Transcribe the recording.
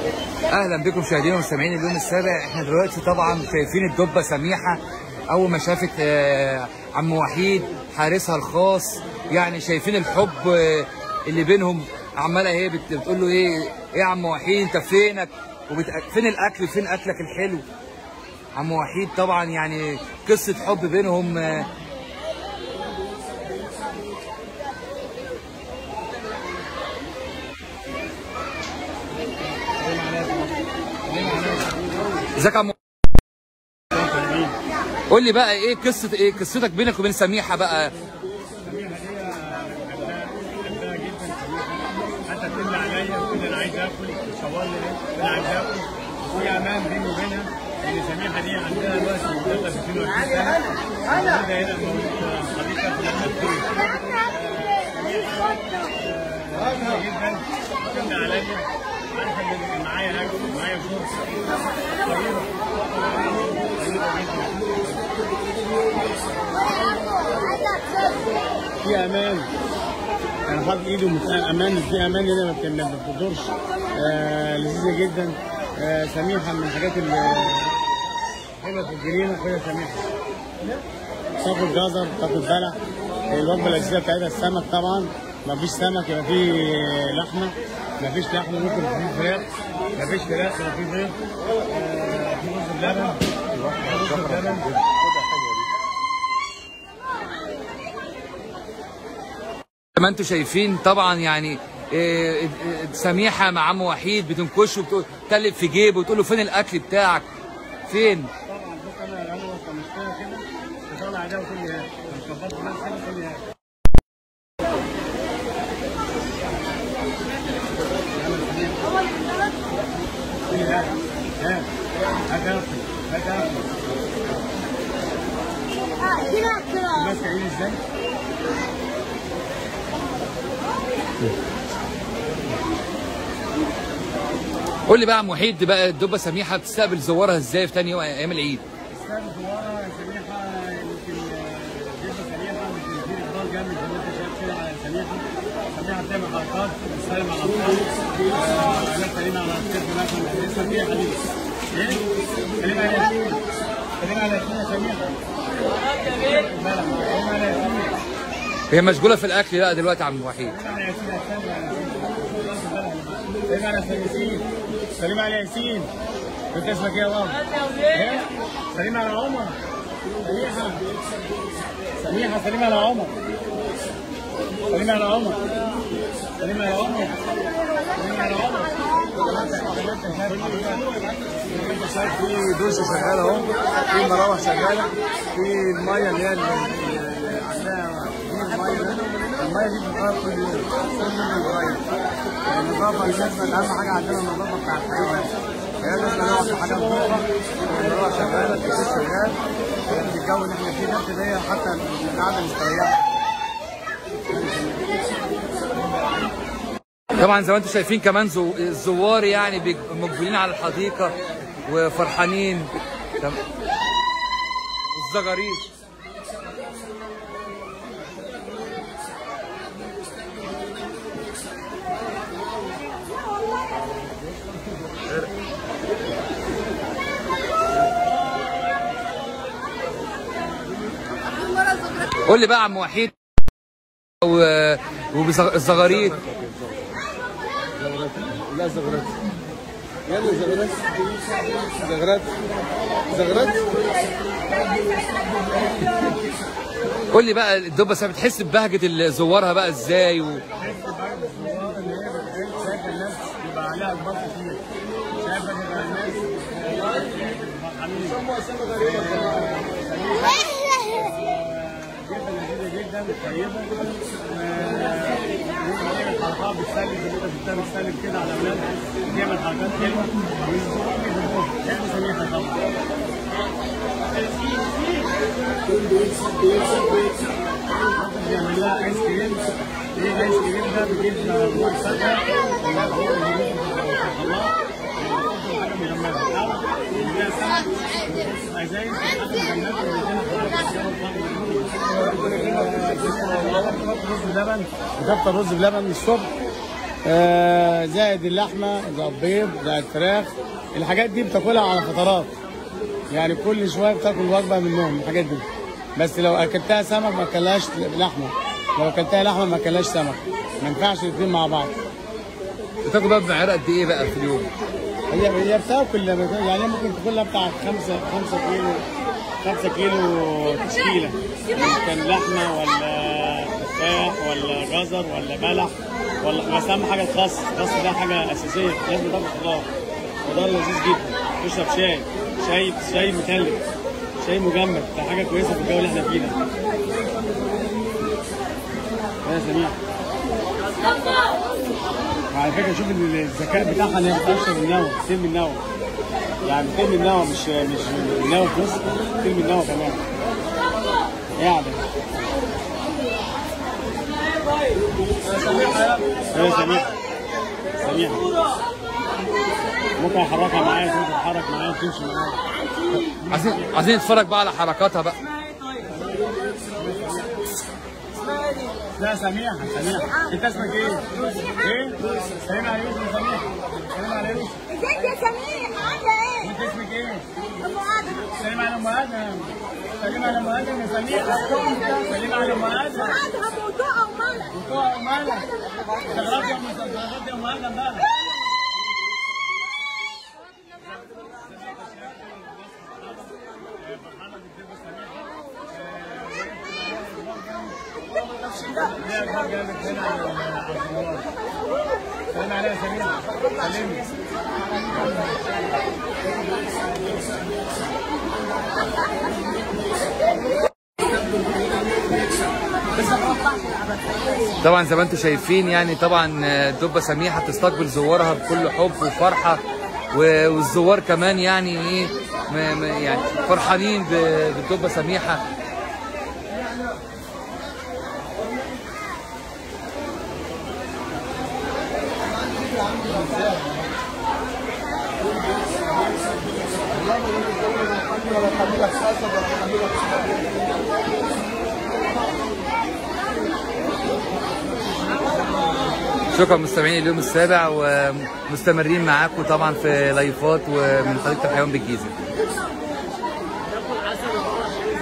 اهلا بكم مشاهدينا ومستمعين اليوم السابع احنا دلوقتي طبعا شايفين الدبه سميحه اول ما شافت آه، عم وحيد حارسها الخاص يعني شايفين الحب آه، اللي بينهم عماله ايه بت- بتقول له ايه ايه يا عم وحيد انت فينك وبت... فين الاكل فين اكلك الحلو عم وحيد طبعا يعني قصه حب بينهم آه، ازيك يا عم قول لي بقى ايه قصه ايه قصتك بينك وبين سميحه بقى سميحه دي بحبها بحبها جدا سميحه حتى تقول عليا تقول انا عايز اكل تصور لي انا عايز اكل في امان بيني وبينها ان سميحه دي عندها دلوقتي مدة 22 سنه موجوده هنا موجوده خليفه في التدريب سميحه جدا تقول عليا عارفه ان معايا اكل معايا فرصه طيبه طيبه جدا في امان انا حاطط ايده مت- امان في امان هنا ما بت- ما بتضرش آه لذيذه جدا آه سميحه من الحاجات اللي حلوه في الجنينه كده سميحه تاكل جزر تاكل بلح الوجبه الاساسيه بتاعتها السمك طبعا ما فيش سمك يبقى فيه لحمه ما فيش لحمه ممكن فيه فراخ ما فيش فراخ يبقى فيه بيض آه، في رز بلبن رز بلبن زي ما انتم شايفين طبعا يعني إيه، إيه، سميحه مع عم وحيد بتنكشه وبتقلب في جيبه وتقول له فين الاكل بتاعك فين طبعا بص انا انا وسط مشكله كده تطلع ده وتقول لي هات مش كبرت نفسي كده تقول لي هات تقول لي هات هات هات اكل هات اكل ماسكه ايدي ازاي؟ قول لي بقى يا عم وحيد بقى الدبه سميحه بتستقبل زوارها ازاي في تاني يوم ايام العيد استاذ زواره سميحه يمكن جبه سميحه يمكن في اقبال جامد زي ما انت شايف كده على سميحه سميحه بتعمل حركات بتسلم على الاطفال آه، انا سليمه على الطفل مثلا اسمها ايه يا حبيبي؟ ايه؟ سليمه على ياسين سليمه على ياسين يا سميحه سليمه على ياسين هي مشغوله في الاكل بقى دلوقتي يا عم وحيد سليمه على ياسين سليمه على ياسين سليمه على ياسين انت اسمك ايه يا بابا؟ ايه؟ سليمه على عمر سميحه سميحه سليمه على عمر سليمه على عمر سليمه على عمر سليمه على عمر انت شايف في دوشه شغاله اهو في مراوح شغاله في الميه اللي هي اللي عندها دي الميه الميه دي بتتغير كل يوم كل يوم بتتغير النظافه بالنسبه اهم حاجه عندنا النظافه بتاع الحقيقه هي لازم نقعد في حاجه نظيفه المروحه شغاله التكييف شغال في الجو اللي احنا فيه ده ابتدائي حتى القعده مستريحه طبعا زي ما انتم شايفين كمان زو... الزوار يعني بيج- مقبلين على الحديقه وفرحانين تم- الزغاريد قول لي بقى يا عم وحيد و- وبالزغاريد لا زغرات يلا زغرات زغرات زغرات قول لي بقى الدبه سامي بتحس ببهجه ال- زوارها بقى ازاي و... شايف الناس يبقى عليها اخبار كتير شايف ان يبقى الناس جدا لذيذه جدا طيبه بيعمل حركات بتسلم زي ما انت شفتها بتسلم كده على اولادها بيعمل حركات حلوه والزوار بيحبوها بيحبوا سميحه طبعا بيعمل لها ايس كريم ايه ايس كريم ده بيجيب نوع فاكهه ولا هو بيجيب في الخلاط حاجه مجمده او بيديها سمك ازاي حاجه مجمده وبيديها رز بلبن كتبت الرز بلبن الصبح آه زائد اللحمه زائد البيض زائد الفراخ الحاجات دي بتاكلها على فترات يعني كل شويه بتاكل وجبه منهم الحاجات دي بس لو اكلتها سمك ما اكلهاش لحمه لو اكلتها لحمه ما اكلهاش سمك ما ينفعش الاثنين مع بعض بتاكل بقى بمعيار قد ايه بقى في اليوم؟ هي هي بتاكل لما تاكل- يعني ممكن تاكلها بتاع 5 5 كيلو 5 كيلو تشكيله كان لحمه ولا تفاح ولا جزر ولا بلح ولا بس اهم حاجه الخس الخس ده حاجه اساسيه لازم تاكل خضار خضار لذيذ جدا تشرب شاي شاي شاي متلج شاي مجمد ده حاجه كويسه في الجو اللي احنا فيه ده يا سميح وعلى فكره شوف ان الذكاء بتاعها ان هي بتقشر النوى بترمي النوى يعني بترمي النوى مش مش النوى في نص بترمي النوى كمان قاعده يا سميحه سميحه ممكن احركها معايا تمشي تتحرك معايا تمشي معايا عايزين عايزين نتفرج بقى على حركاتها بقى لا سميحه سميحه انت اسمك ايه؟ ايه؟ سلام على يوسف سميحه سلام على يوسف ازيك يا سمير عامله ايه؟ انت اسمك ايه؟ ام ادم سلام على ام ادم سلام على ام ادم يا سميحه سلام على ام ادم ادهم ودقه وملك بتوع ام ادم استغربت يا ام استغربت يا ام ادم بقى سلام عليها يا سميحه سلمي طبعا زي ما انتم شايفين يعني طبعا الدبه سميحه بتستقبل زوارها بكل حب وفرحه و- والزوار كمان يعني ايه م- م- يعني فرحانين ب- بالدبه سميحه شكرا مستمعين اليوم السابع ومستمرين معاكم طبعا في لايفات ومن حديقه الحيوان بالجيزه